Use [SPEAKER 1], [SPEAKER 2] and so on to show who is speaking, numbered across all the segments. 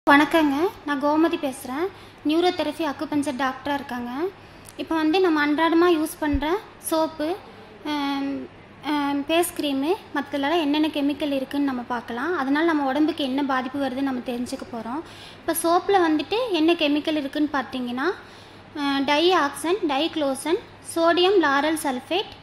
[SPEAKER 1] வணக்கங்க நான் கோமதி பேசுகிறேன் நியூரோதெரபி அக்குபஞ்சர் டாக்டராக இருக்காங்க இப்போ வந்து நம்ம அன்றாடமாக யூஸ் பண்ணுற சோப்பு ஃபேஸ் க்ரீமு மற்றதுலலாம் என்னென்ன கெமிக்கல் இருக்குதுன்னு நம்ம பார்க்கலாம் அதனால் நம்ம உடம்புக்கு என்ன பாதிப்பு வருதுன்னு நம்ம தெரிஞ்சுக்க போகிறோம் இப்போ சோப்பில் வந்துட்டு என்ன கெமிக்கல் இருக்குதுன்னு பார்த்தீங்கன்னா dioxane triclosan sodium lauryl sulphate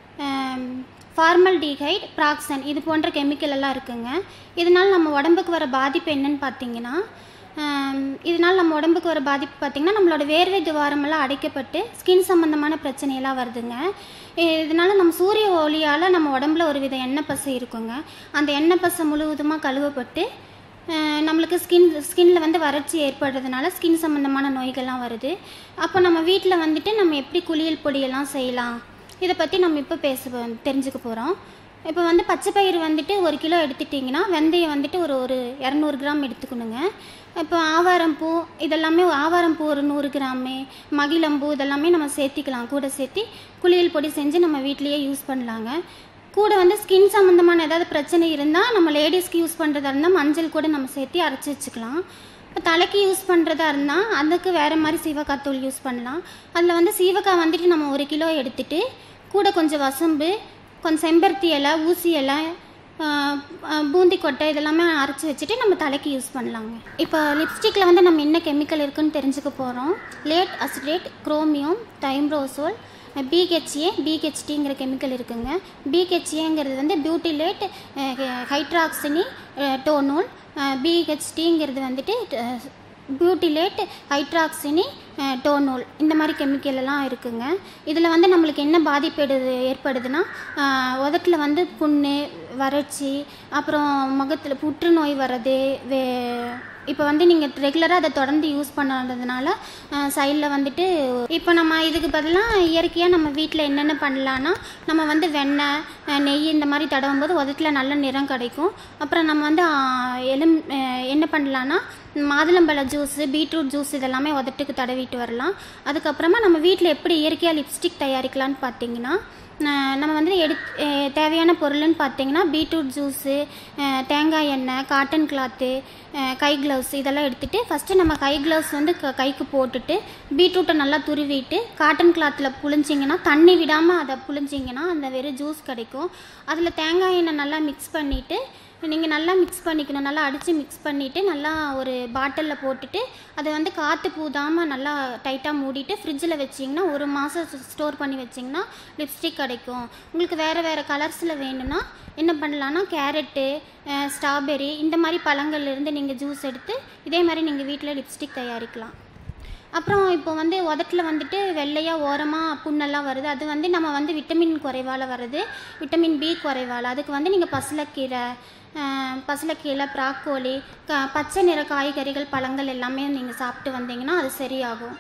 [SPEAKER 1] formaldehyde ப்ராக்சன் இது போன்ற கெமிக்கல் எல்லாம் இருக்குங்க இதனால் நம்ம உடம்புக்கு வர பாதிப்பு என்னன்னு பார்த்தீங்கன்னா ஆம், இதனால் நம்ம உடம்புக்கு வர பாதிப்பு பார்த்திங்கன்னா நம்மளோட வேர்வை துவாரமெல்லாம் அடைக்கப்பட்டு ஸ்கின் சம்மந்தமான பிரச்சனையெல்லாம் வருதுங்க இ- இதனால் நம்ம சூரிய ஒளியால் நம்ம உடம்புல ஒரு வித எண்ணெய் பசை இருக்குங்க அந்த எண்ணெய் பசை முழுவதுமாக கழுவப்பட்டு அஹ், நம்மளுக்கு ஸ்கின் ஸ்கின்ல வந்து வறட்சி ஏற்படுறதுனால ஸ்கின் சம்மந்தமான நோய்கள்லாம் வருது அப்போ நம்ம வீட்டில் வந்துட்டு நம்ம எப்படி குளியல் பொடியெல்லாம் செய்யலாம் இதை பற்றி நம்ம இப்போ பேச போ- தெரிஞ்சுக்க போகிறோம் இப்போ வந்து பச்சை பயிறு வந்துட்டு ஒரு கிலோ எடுத்துட்டிங்கன்னா வெந்தயம் வந்துட்டு ஒரு ஒரு இரநூறு கிராம் எடுத்துக்கணுங்க இப்போ ஆவாரம் பூ இதெல்லாமே ஆவாரம் பூ ஒரு நூறு கிராமு மகிழம்பூ இதெல்லாமே நம்ம சேர்த்திக்கலாம் கூட சேர்த்தி குளியல் பொடி செஞ்சு நம்ம வீட்லேயே யூஸ் பண்ணலாங்க கூட வந்து ஸ்கின் சம்மந்தமான ஏதாவது பிரச்சனை இருந்தால் நம்ம லேடிஸ்க்கு யூஸ் பண்ணுறதா இருந்தால் மஞ்சள் கூட நம்ம சேர்த்து அரைச்சி வச்சுக்கலாம் இப்போ தலைக்கு யூஸ் பண்ணுறதா இருந்தால் அதுக்கு வேறு மாதிரி சீவக்காய் தூள் யூஸ் பண்ணலாம் அதில் வந்து சீவக்காய் வந்துட்டு நம்ம ஒரு கிலோ எடுத்துட்டு கூட கொஞ்சம் வசம்பு கொஞ்சம் செம்பருத்தி இலை ஊசி இலை ஆஹ், ஆஹ், பூந்தி கொட்டை இதெல்லாமே அரைச்சி வச்சுட்டு நம்ம தலைக்கு யூஸ் பண்ணலாங்க இப்போ லிப்ஸ்டிக்கில் வந்து நம்ம என்ன கெமிக்கல் இருக்குன்னு தெரிஞ்சுக்க போகிறோம் lead acetate chromium thimerosal BHA பிஹெச்டிங்கிற கெமிக்கல் இருக்குங்க பிஹெச்ஏங்கிறது வந்து பியூட்டிலேட் ஹைட்ராக்சினி டோனோல் பிஹெச்டிங்கிறது வந்துட்டு பியூட்டிலேட் ஹைட்ராக்சினி டோனோல் இந்த மாதிரி கெமிக்கல் எல்லாம் இருக்குங்க இதில் வந்து நம்மளுக்கு என்ன பாதிப்பு எடு ஏற்படுதுன்னா அஹ், உதட்டில் வந்து புண்ணு வறட்சி அப்புறம் முகத்தில் புற்றுநோய் வர்றது வே இப்போ வந்து நீங்கள் ரெகுலராக அதை தொடர்ந்து யூஸ் பண்ணுறதுனால சைடில் வந்துட்டு இப்போ நம்ம இதுக்கு பதிலாக இயற்கையாக நம்ம வீட்டில் என்னென்ன பண்ணலான்னா நம்ம வந்து வெண்ணெய் அஹ், நெய் இந்த மாதிரி தடவும் போது உதட்டில் நல்ல நிறம் கிடைக்கும் அப்புறம் நம்ம வந்து ஆஹ், எலும் அஹ், என்ன பண்ணலான்னா மாதுளம்பழ ஜூஸு பீட்ரூட் ஜூஸ் இதெல்லாமே உதட்டுக்கு தடவிட்டு வரலாம் அதுக்கப்புறமா நம்ம வீட்டில் எப்படி இயற்கையாக லிப்ஸ்டிக் தயாரிக்கலாம்னு பார்த்தீங்கன்னா அஹ், நம்ம வந்து எடு அஹ், தேவையான பொருள்னு பார்த்தீங்கன்னா பீட்ரூட் ஜூஸு அஹ், தேங்காய் எண்ணெய் காட்டன் கிளாத்து கை க்ளவுஸ் இதெல்லாம் எடுத்துகிட்டு ஃபஸ்ட்டு நம்ம கை க்ளவுஸ் வந்து க கைக்கு போட்டுட்டு பீட்ரூட்டை நல்லா துருவிட்டு காட்டன் கிளாத்தில் புழிஞ்சிங்கன்னா தண்ணி விடாமல் அதை புழிஞ்சிங்கன்னா அந்த வெறும் ஜூஸ் கிடைக்கும் அதில் தேங்காய் எண்ணெய் நல்லா மிக்ஸ் பண்ணிவிட்டு நீங்கள் நல்லா மிக்ஸ் பண்ணிக்கணும் நல்லா அடித்து மிக்ஸ் பண்ணிவிட்டு நல்லா ஒரு பாட்டிலில் போட்டுட்டு அதை வந்து காற்று பூதாமல் நல்லா டைட்டாக மூடிட்டு ஃப்ரிட்ஜில் வச்சிங்கன்னா ஒரு மாதம் ஸ்டோர் பண்ணி வச்சிங்கன்னா லிப்ஸ்டிக் கிடைக்கும் உங்களுக்கு வேறு வேறு கலர்ஸில் வேணும்னா என்ன பண்ணலான்னா கேரட்டு ஸ்ட்ராபெரி இந்த மாதிரி பழங்கள்லேருந்து நீங்கள் ஜூஸ் எடுத்து இதே மாதிரி நீங்கள் வீட்டில் லிப்ஸ்டிக் தயாரிக்கலாம் அப்புறம் இப்போ வந்து உதட்டில் வந்துட்டு வெள்ளையாக ஓரமாக புண்ணெல்லாம் வருது அது வந்து நம்ம வந்து விட்டமின் குறைவால் வருது விட்டமின் பி குறைவால் அதுக்கு வந்து நீங்கள் பசலைக்கீரை அஹ், பசலைக்கீரை ப்ராக்கோலி க பச்சை நிற காய்கறிகள் பழங்கள் எல்லாமே நீங்கள் சாப்பிட்டு வந்தீங்கன்னா அது சரியாகும்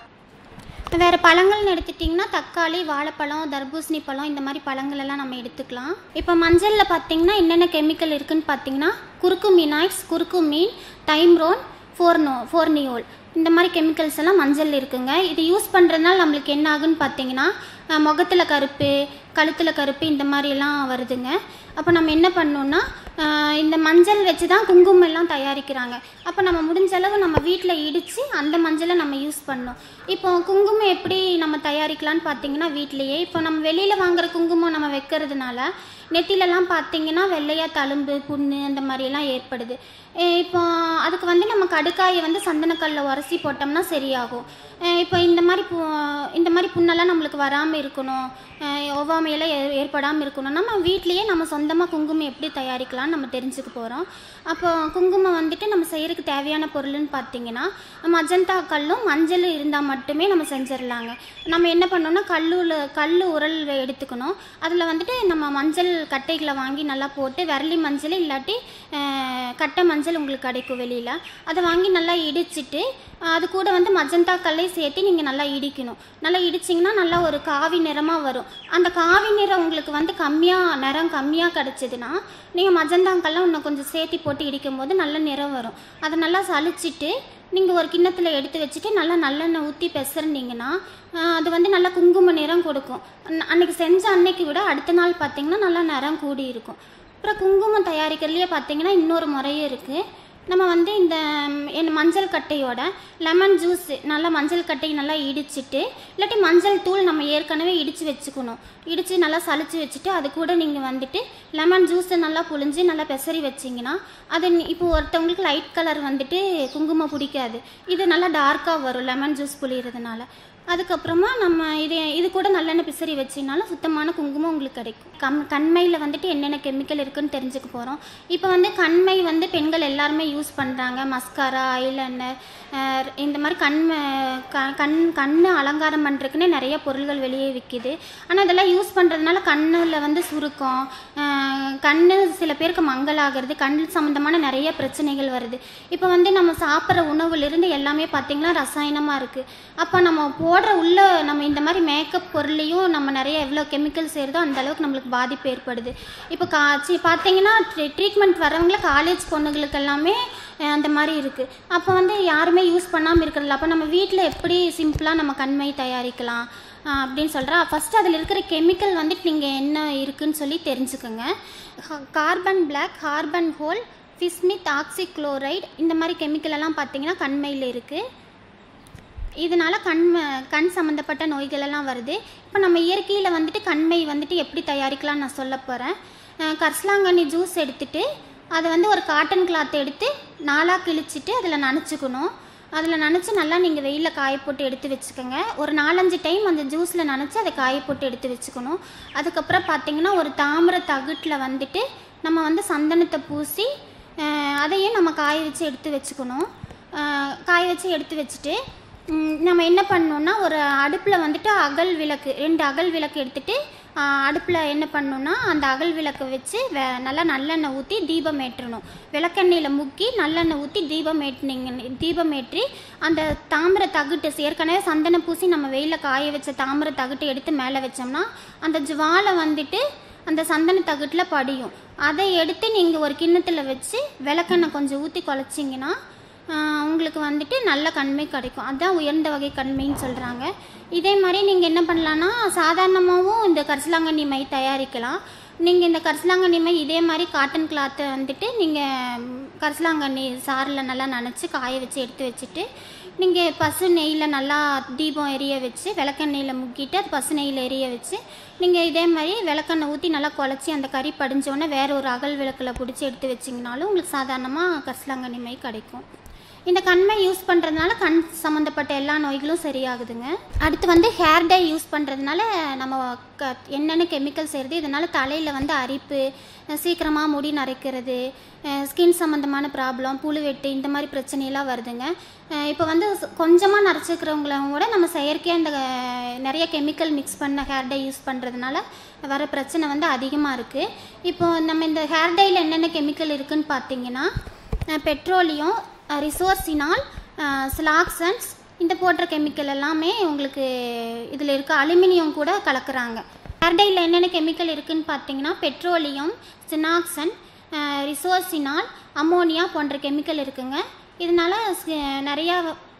[SPEAKER 1] வேறு பழங்கள்னு எடுத்துட்டிங்கன்னா தக்காளி வாழைப்பழம் தர்பூசணி பழம் இந்த மாதிரி பழங்கள் எல்லாம் நம்ம எடுத்துக்கலாம் இப்போ மஞ்சளில் பார்த்தீங்கன்னா என்னென்ன கெமிக்கல் இருக்குன்னு பார்த்தீங்கன்னா குறுக்குமினாய்ட்ஸ் குறுக்குமீன் தைம்ரோன் ஃபோர்னோ ஃபோர்னியோல் இந்த மாதிரி கெமிக்கல்ஸ் எல்லாம் மஞ்சள் இருக்குங்க இது யூஸ் பண்ணுறதுனால நம்மளுக்கு என்ன ஆகுன்னு பார்த்தீங்கன்னா முகத்தில் கருப்பு கழுத்தில் கருப்பு இந்த மாதிரி எல்லாம் வருதுங்க அப்போ நம்ம என்ன பண்ணோம்னா ஆஹ் இந்த மஞ்சள் வச்சு தான் குங்குமம் எல்லாம் தயாரிக்கிறாங்க அப்போ நம்ம முடிஞ்ச அளவு நம்ம வீட்டில் இடித்து அந்த மஞ்சளை நம்ம யூஸ் பண்ணோம் இப்போ குங்குமம் எப்படி நம்ம தயாரிக்கலாம்னு பார்த்தீங்கன்னா வீட்டிலேயே இப்போ நம்ம வெளியில் வாங்குற குங்குமம் நம்ம வைக்கிறதுனால நெத்திலெல்லாம் பார்த்தீங்கன்னா வெள்ளையாக தழும்பு புண்ணு அந்த மாதிரியெல்லாம் ஏற்படுது அஹ் இப்போ அதுக்கு வந்து நம்ம கடுக்காயை வந்து சந்தனக்கல்லில் உரசி போட்டோம்னா சரியாகும் அஹ் இப்போ இந்த மாதிரி பு இந்த மாதிரி புண்ணெல்லாம் நம்மளுக்கு வராமல் இருக்கணும் அஹ் ஒவ்வாமையெல்லாம் ஏ ஏற்படாமல் இருக்கணும் நம்ம வீட்லேயே நம்ம சொந்தமாக குங்குமம் எப்படி தயாரிக்கலாம்னு நம்ம தெரிஞ்சுக்க போகிறோம் அப்போ குங்குமம் வந்துட்டு நம்ம செய்கிறதுக்கு தேவையான பொருள்னு பார்த்தீங்கன்னா மஜந்தா கல்லும் மஞ்சள் இருந்தால் மட்டுமே நம்ம செஞ்சிடலாங்க நம்ம என்ன பண்ணோம்னா கல்லுல கல் உரல் வெ- எடுத்துக்கணும் அதில் வந்துட்டு நம்ம மஞ்சள் கட்டைகளை வாங்கி நல்லா போட்டு விரலி மஞ்சள் இல்லாட்டி அஹ், கட்டை மஞ்சள் உங்களுக்கு கிடைக்கும் வெளியில் அதை வாங்கி நல்லா இடிச்சிட்டு அஹ், அது கூட வந்து மஜந்தா கல்லை சேர்த்து நீங்கள் நல்லா இடிக்கணும் நல்லா இடிச்சிங்கன்னா நல்லா ஒரு காவி நிறமாக வரும் அந்த காவி நிறம் உங்களுக்கு வந்து கம்மியாக நிறம் கம்மியாக கிடச்சிதுன்னா நீங்கள் மஜந்தாங்கல்லாம் இன்னும் கொஞ்சம் சேர்த்தி போட்டு இடிக்கும் போது நல்ல நிறம் வரும் அதை நல்லா சலிச்சிட்டு நீங்கள் ஒரு கிண்ணத்தில் எடுத்து வச்சுட்டு நல்லா நல்லெண்ணெய் ஊற்றி பெசர்ந்தீங்கன்னா ஆஹ், அது வந்து நல்லா குங்கும நிறம் கொடுக்கும் அன்ன- அன்னைக்கு செஞ்ச அன்னைக்கு விட அடுத்த நாள் பார்த்தீங்கன்னா நல்லா நிறம் கூடி இருக்கும் அப்புறம் குங்குமம் தயாரிக்கிறதுலேயே பார்த்தீங்கன்னா இன்னொரு முறையும் இருக்குது நம்ம வந்து இந்த ம், என்ன மஞ்சள் கட்டையோட லெமன் ஜூஸ் நல்லா மஞ்சள் கட்டை நல்லா இடிச்சிட்டு இல்லாட்டி மஞ்சள் தூள் நம்ம ஏற்கனவே இடித்து வச்சுக்கணும் இடித்து நல்லா சலிச்சு வச்சுட்டு அது கூட நீங்கள் வந்துட்டு லெமன் ஜூஸை நல்லா புழிஞ்சு நல்லா பெசரி வச்சிங்கன்னா அது நி- இப்போ ஒருத்தவங்களுக்கு லைட் கலர் வந்துட்டு குங்குமம் பிடிக்காது இது நல்லா டார்க்காக வரும் லெமன் ஜூஸ் புளியறதுனால அதுக்கப்புறமா நம்ம இது இது கூட நல்லெண்ணெய் பிசறி வச்சினாலும் சுத்தமான குங்குமம் உங்களுக்கு கிடைக்கும் கம் கண்மையில் வந்துட்டு என்னென்ன கெமிக்கல் இருக்குன்னு தெரிஞ்சுக்க போகிறோம் இப்போ வந்து கண்மை வந்து பெண்கள் எல்லாருமே யூஸ் பண்ணுறாங்க மஸ்காரா ஐலைனர் இந்த மாதிரி கண் க கண் கண் அலங்காரம் பண்ணுறதுக்குன்னே நிறைய பொருள்கள் வெளியே விற்கிது ஆனால் இதெல்லாம் யூஸ் பண்ணுறதுனால கண்ணில் வந்து சுருக்கம் அஹ், கண்ணு சில பேருக்கு மங்கலாகிறது கண் சம்மந்தமான நிறைய பிரச்சனைகள் வருது இப்போ வந்து நம்ம சாப்பிட்ற உணவுலேருந்து எல்லாமே பார்த்திங்கன்னா ரசாயனமாக இருக்குது அப்போ நம்ம போடுற உள்ள நம்ம இந்த மாதிரி மேக்கப் பொருளையும் நம்ம நிறைய எவ்வளோ கெமிக்கல் சேருதோ அந்த அளவுக்கு நம்மளுக்கு பாதிப்பு ஏற்படுது இப்போ காய்ச்சி பார்த்தீங்கன்னா ட்ரீட்மெண்ட் வரவங்கள காலேஜ் பொண்ணுங்களுக்கு எல்லாமே அஹ், அந்த மாதிரி இருக்குது அப்போ வந்து யாருமே யூஸ் பண்ணாமல் இருக்கிறதில்ல அப்போ நம்ம வீட்டில் எப்படி சிம்பிளாக நம்ம கண்மை தயாரிக்கலாம் அஹ், அப்படின்னு சொல்கிறா ஃபஸ்ட்டு அதில் இருக்கிற கெமிக்கல் வந்துட்டு நீங்கள் என்ன இருக்குன்னு சொல்லி தெரிஞ்சுக்கோங்க கார்பன் பிளாக் கார்பன் ஹோல் ஃபிஸ்மித் ஆக்சிக்ளோரைடு இந்த மாதிரி கெமிக்கல் எல்லாம் பார்த்தீங்கன்னா கண்மையில் இருக்குது இதனால் கண் கண் சம்மந்தப்பட்ட நோய்கள் எல்லாம் வருது இப்போ நம்ம இயற்கையில் வந்துட்டு கண்மை வந்துட்டு எப்படி தயாரிக்கலாம்னு நான் சொல்ல போகிறேன் கரிசலாங்கண்ணி ஜூஸ் எடுத்துட்டு அதை வந்து ஒரு காட்டன் கிளாத் எடுத்து நாலாக கிழிச்சிட்டு அதில் நனைச்சிக்கணும் அதில் நனைச்சி நல்லா நீங்கள் வெயிலில் காய போட்டு எடுத்து வச்சுக்கோங்க ஒரு நாலஞ்சு டைம் அந்த ஜூஸில் நனைச்சி அதை காய போட்டு எடுத்து வச்சுக்கணும் அதுக்கப்புறம் பார்த்தீங்கன்னா ஒரு தாமிர தகுட்டில் வந்துட்டு நம்ம வந்து சந்தனத்தை பூசி அஹ், அதையும் நம்ம காய வச்சு எடுத்து வச்சுக்கணும் அஹ், காய வச்சு எடுத்து வச்சுட்டு ம், நம்ம என்ன பண்ணணும்னா ஒரு அடுப்பில் வந்துட்டு அகல் விளக்கு ரெண்டு அகல் விளக்கு எடுத்துட்டு அடுப்பில் என்ன பண்ணணும்னா அந்த அகல் விளக்கை வச்சு வே நல்லா நல்லெண்ணெய் ஊற்றி தீபம் ஏற்றணும் விளக்கெண்ணெயில் முக்கி நல்லெண்ணெய் ஊற்றி தீபம் ஏற்றினீங்க தீபம் ஏற்றி அந்த தாமிர தகுட்டு ஏற்கனவே சந்தனம் பூசி நம்ம வெயிலில் காய வச்ச தாமிர தகுட்டு எடுத்து மேலே வச்சோம்னா அந்த ஜுவாலை வந்துட்டு அந்த சந்தன தகுட்டில் படியும் அதை எடுத்து நீங்கள் ஒரு கிண்ணத்தில் வச்சு விளக்கெண்ணெய் கொஞ்சம் ஊற்றி குழச்சிங்கன்னா ஆஹ் உங்களுக்கு வந்துட்டு நல்ல கண்மை கிடைக்கும் அதுதான் உயர்ந்த வகை கண்மைன்னு சொல்கிறாங்க இதே மாதிரி நீங்கள் என்ன பண்ணலான்னா சாதாரணமாகவும் இந்த கரிசலாங்கண்ணி மை தயாரிக்கலாம் நீங்கள் இந்த கரிசலாங்கண்ணி மை இதே மாதிரி காட்டன் கிளாத்தை வந்துட்டு நீங்கள் கரிசலாங்கண்ணி சாறில் நல்லா நனைச்சி காய வச்சு எடுத்து வச்சுட்டு நீங்கள் பசு நெய்யில் நல்லா தீபம் எரிய வச்சு விளக்கெண்ணெயில் முக்கிட்டு அது பசு நெய்யில் எரிய வச்சு நீங்கள் இதே மாதிரி விளக்கெண்ணெய் ஊற்றி நல்லா குழச்சி அந்த கறி படிஞ்சோடனே வேற ஒரு அகல் விளக்கில் பிடிச்சி எடுத்து வச்சிங்கனாலும் உங்களுக்கு சாதாரணமாக கரிசலாங்கண்ணி மை கிடைக்கும் இந்த கண்மை யூஸ் பண்ணுறதுனால கண் சம்மந்தப்பட்ட எல்லா நோய்களும் சரியாகுதுங்க அடுத்து வந்து ஹேர் டை யூஸ் பண்ணுறதுனால நம்ம க என்னென்ன கெமிக்கல் சேருது இதனால் தலையில் வந்து அரிப்பு சீக்கிரமாக முடி நரைக்கிறது ஸ்கின் சம்மந்தமான ப்ராப்ளம் புழுவெட்டு இந்த மாதிரி பிரச்சனையெல்லாம் வருதுங்க அஹ் இப்போ வந்து கொஞ்சமாக நரைச்சிக்கிறவங்கள கூட நம்ம செயற்கையாக இந்த அஹ், நிறைய கெமிக்கல் மிக்ஸ் பண்ண ஹேர் டை யூஸ் பண்ணுறதுனால வர பிரச்சனை வந்து அதிகமாக இருக்குது இப்போ நம்ம இந்த ஹேர் டையில் என்னென்ன கெமிக்கல் இருக்குன்னு பார்த்தீங்கன்னா பெட்ரோலியம் ரிசோர்ஸினால் ஸ்லாக்சன்ஸ் இந்த போன்ற கெமிக்கல் எல்லாமே உங்களுக்கு இதில் இருக்க அலுமினியம் கூட கலக்குறாங்க ஹேர்டையில் என்னென்ன கெமிக்கல் இருக்குன்னு பார்த்தீங்கன்னா பெட்ரோலியம் சினாக்சன் ரிசோர்ஸினால் அம்மோனியா போன்ற கெமிக்கல் இருக்குங்க இதனால் நிறையா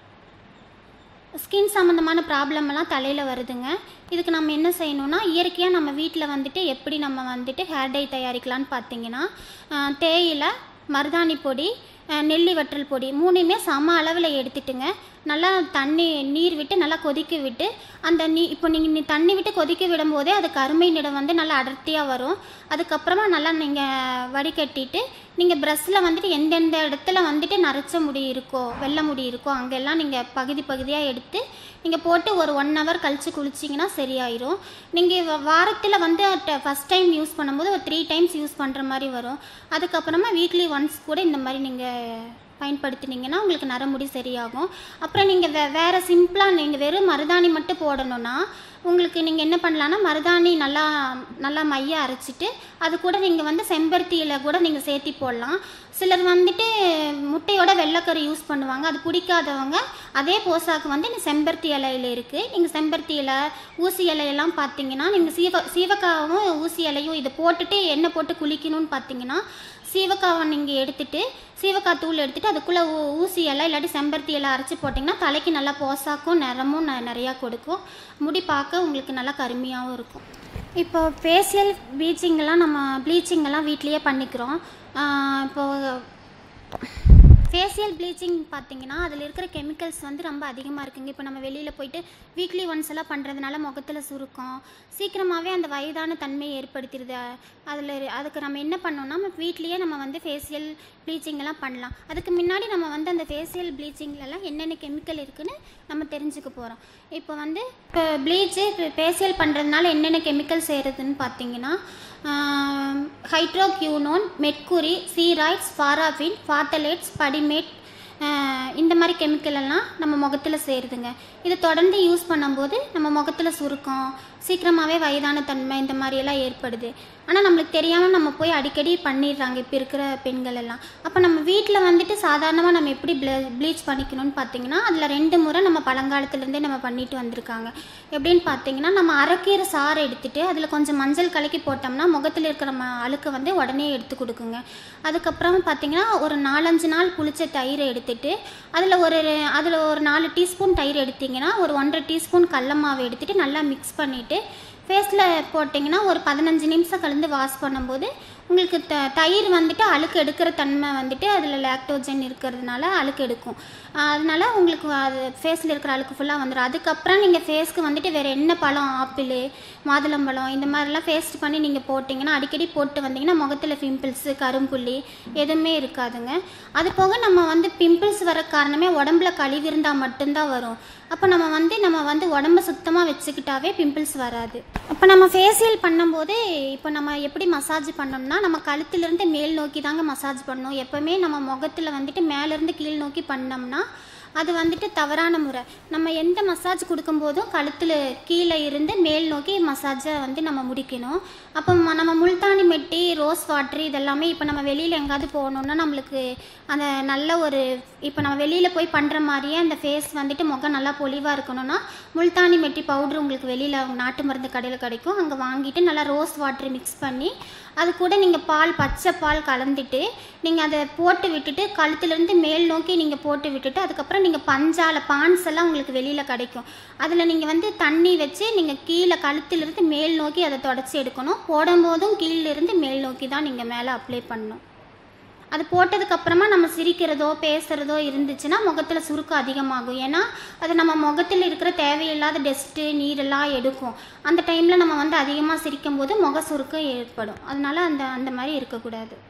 [SPEAKER 1] ஸ்கின் சம்மந்தமான ப்ராப்ளம் எல்லாம் தலையில் வருதுங்க இதுக்கு நம்ம என்ன செய்யணும்னா இயற்கையாக நம்ம வீட்டில் வந்துட்டு எப்படி நம்ம வந்துட்டு ஹேர் டை தயாரிக்கலாம்னு பார்த்தீங்கன்னா அஹ், தேயிலை மருதாணி பொடி அஹ், நெல்லி வற்றல் பொடி மூணுமே சம அளவில் எடுத்துட்டுங்க நல்லா தண்ணி நீர் விட்டு நல்லா கொதிக்க விட்டு அந்த நீ இப்போ நீங்கள் தண்ணி விட்டு கொதிக்க விடும்போதே அது கருமை நிறம் வந்து நல்லா அடர்த்தியாக வரும் அதுக்கப்புறமா நல்லா நீங்கள் வடிகட்டிட்டு நீங்கள் ப்ரஷ்ஷில் வந்துட்டு எந்தெந்த இடத்துல வந்துட்டு நரைச்ச முடி இருக்கோ வெள்ளை முடி இருக்கோ அங்கெல்லாம் நீங்கள் பகுதி பகுதியாக எடுத்து நீங்கள் போட்டு ஒரு ஒன் ஹவர் கழித்து குளிச்சிங்கன்னா சரியாயிரும் நீங்கள் வாரத்தில் வந்து ஃபஸ்ட் டைம் யூஸ் பண்ணும்போது ஒரு த்ரீ டைம்ஸ் யூஸ் பண்ணுற மாதிரி வரும் அதுக்கப்புறமா வீக்லி ஒன்ஸ் கூட இந்த மாதிரி நீங்கள் பயன்படுத்தினீங்கன்னா உங்களுக்கு நரமுடி சரியாகும் அப்புறம் நீங்கள் வே வேறு சிம்பிளாக நீங்கள் வெறும் மருதாணி மட்டும் போடணும்னா உங்களுக்கு நீங்கள் என்ன பண்ணலான்னா மருதாணி நல்லா நல்லா மைய அரைச்சிட்டு அது கூட நீங்கள் வந்து செம்பருத்தி இலை கூட நீங்கள் சேர்த்தி போடலாம் சிலர் வந்துட்டு முட்டையோட வெள்ளைக்கரு யூஸ் பண்ணுவாங்க அது பிடிக்காதவங்க அதே போசாக்கு வந்து இந்த செம்பருத்தி இலையில இருக்குது நீங்கள் செம்பருத்தி இலை ஊசி இலையெல்லாம் பார்த்தீங்கன்னா நீங்கள் சீவ சீவக்காவும் ஊசி இலையும் இதை போட்டுட்டு எண்ணெய் போட்டு குளிக்கணும்னு பார்த்தீங்கன்னா சீவக்காவை நீங்கள் எடுத்துட்டு சீவக்காய் தூள் எடுத்துட்டு அதுக்குள்ளே ஊ ஊசி இலை இல்லாட்டி செம்பருத்தி இலை அரைச்சி போட்டிங்கன்னா தலைக்கு நல்லா போசாக்கும் நிறமும் ந நிறையா கொடுக்கும் முடி பார்க்க உங்களுக்கு நல்லா கருமையாகவும் இருக்கும் இப்போ ஃபேஷியல் ப்ளீச்சிங்கெல்லாம் நம்ம ப்ளீச்சிங்கெல்லாம் வீட்லேயே பண்ணிக்கிறோம் ஆஹ் இப்போ ஃபேஷியல் ப்ளீச்சிங் பார்த்தீங்கன்னா அதில் இருக்கிற கெமிக்கல்ஸ் வந்து ரொம்ப அதிகமாக இருக்குங்க இப்போ நம்ம வெளியில் போயிட்டு வீக்லி ஒன்ஸ் எல்லாம் பண்ணுறதுனால முகத்தில் சுருக்கம் சீக்கிரமாகவே அந்த வயதான தன்மையை ஏற்படுத்திடுது அதில் அதுக்கு நம்ம என்ன பண்ணோம்னா நம்ம வீட்லேயே நம்ம வந்து ஃபேஷியல் ப்ளீச்சிங் எல்லாம் பண்ணலாம் அதுக்கு முன்னாடி நம்ம வந்து அந்த ஃபேஷியல் ப்ளீச்சிங்லலாம் என்னென்ன கெமிக்கல் இருக்குன்னு நம்ம தெரிஞ்சுக்க போகிறோம் இப்போ வந்து இப்போ ப்ளீச்சு ஃபேஷியல் பண்ணுறதுனால என்னென்ன கெமிக்கல் சேருதுன்னு பார்த்தீங்கன்னா ஹைட்ரோக்யூனோன் மெட்குரி சீராய்ட்ஸ் ஃபாராஃபின் ஃபாத்தலேட்ஸ் படிமேட் ஆஹ் இந்த மாதிரி கெமிக்கல் எல்லாம் நம்ம முகத்தில் சேருதுங்க இதை தொடர்ந்து யூஸ் பண்ணும்போது நம்ம முகத்தில் சுருக்கம் சீக்கிரமாகவே வயதான தன்மை இந்த மாதிரி எல்லாம் ஏற்படுது ஆனால் நம்மளுக்கு தெரியாமல் நம்ம போய் அடிக்கடி பண்ணிடுறாங்க இப்போ இருக்கிற பெண்கள் எல்லாம் அப்போ நம்ம வீட்டில் வந்துட்டு சாதாரணமாக நம்ம எப்படி ப்ளீச் பண்ணிக்கணும்னு பார்த்தீங்கன்னா அதில் ரெண்டு முறை நம்ம பழங்காலத்துலேருந்தே நம்ம பண்ணிட்டு வந்திருக்காங்க எப்படின்னு பார்த்தீங்கன்னா நம்ம அரைக்கீரை சாறு எடுத்துட்டு அதில் கொஞ்சம் மஞ்சள் கலக்கி போட்டோம்னா முகத்தில் இருக்கிற ம அழுக்கு வந்து உடனே எடுத்து கொடுக்குங்க அதுக்கப்புறம் பார்த்தீங்கன்னா ஒரு நாலஞ்சு நாள் புளிச்ச தயிரை எடுத்துட்டு அதில் ஒரு அதில் ஒரு நாலு டீஸ்பூன் தயிர் எடுத்தீங்கன்னா ஒரு ஒன்றரை டீஸ்பூன் கடல மாவு எடுத்துட்டு நல்லா மிக்ஸ் பண்ணிவிட்டு ஃபேஸில் போட்டிங்கன்னா ஒரு பதினஞ்சு நிமிஷம் கலந்து வாஷ் பண்ணும்போது உங்களுக்கு த தயிர் வந்துட்டு அழுக்கு எடுக்கிற தன்மை வந்துட்டு அதில் லாக்டோஜன் இருக்கிறதுனால அழுக்கு எடுக்கும் ஆஹ் அதனால உங்களுக்கு அது ஃபேஸில் இருக்கிற அழுக்கு ஃபுல்லாக வந்துடும் அதுக்கப்புறம் நீங்கள் ஃபேஸ்க்கு வந்துட்டு வேறு என்ன பழம் ஆப்பிள் மாதுளம்பழம் இந்த மாதிரிலாம் பேஸ்ட் பண்ணி நீங்கள் போட்டிங்கன்னா அடிக்கடி போட்டு வந்தீங்கன்னா முகத்தில் பிம்பிள்ஸு கரும்புள்ளி எதுவுமே இருக்காதுங்க அது போக நம்ம வந்து பிம்பிள்ஸ் வர காரணமே உடம்புல கழிவு இருந்தால் மட்டும்தான் வரும் அப்போ நம்ம வந்து நம்ம வந்து உடம்ப சுத்தமாக வச்சுக்கிட்டாவே பிம்பிள்ஸ் வராது அப்போ நம்ம ஃபேஷியல் பண்ணும்போது இப்போ நம்ம எப்படி மசாஜ் பண்ணோம்னா நம்ம கழுத்துலேருந்து மேல் நோக்கி தாங்க மசாஜ் பண்ணணும் எப்போவுமே நம்ம முகத்தில் வந்துட்டு மேலேருந்து கீழ் நோக்கி பண்ணோம்னா அது வந்துட்டு தவறான முறை நம்ம எந்த மசாஜ் கொடுக்கும்போதும் கழுத்தில் கீழே இருந்து மேல் நோக்கி மசாஜை வந்து நம்ம முடிக்கணும் அப்போ ம- நம்ம முல்தானி மெட்டி ரோஸ் வாட்ரு இதெல்லாமே இப்போ நம்ம வெளியில் எங்காவது போகணுன்னா நம்மளுக்கு அந்த நல்ல ஒரு இப்போ நம்ம வெளியில் போய் பண்ணுற மாதிரியே அந்த ஃபேஸ் வந்துட்டு முகம் நல்லா பொலிவாக இருக்கணும்னா முல்தானி மெட்டி பவுட்ரு உங்களுக்கு வெளியில் நாட்டு மருந்து கடையில் கிடைக்கும் அங்கே வாங்கிட்டு நல்லா ரோஸ் வாட்ரு மிக்ஸ் பண்ணி அது கூட நீங்கள் பால் பச்சை பால் கலந்துட்டு நீங்கள் அதை போட்டு விட்டுட்டு கழுத்துலேருந்து மேல் நோக்கி நீங்கள் போட்டு விட்டுட்டு அதுக்கப்புறம் நீங்கள் பஞ்சால பான்ஸ் எல்லாம் உங்களுக்கு வெளியில் கிடைக்கும் அதில் நீங்கள் வந்து தண்ணி வச்சு நீங்கள் கீழே கழுத்துலேருந்து மேல் நோக்கி அதை தொடச்சி எடுக்கணும் போடும்போதும் கீழே இருந்து மேல் நோக்கி தான் நீங்கள் மேலே அப்ளை பண்ணணும் அது போட்டதுக்கப்புறமா நம்ம சிரிக்கிறதோ பேசுகிறதோ இருந்துச்சுன்னா முகத்தில் சுருக்கம் அதிகமாகும் ஏன்னா அது நம்ம முகத்தில் இருக்கிற தேவையில்லாத டஸ்ட்டு நீரெல்லாம் எடுக்கும் அந்த டைமில் நம்ம வந்து அதிகமாக சிரிக்கும் போது முக சுருக்கம் ஏற்படும் அதனால அந்த அந்த மாதிரி இருக்கக்கூடாது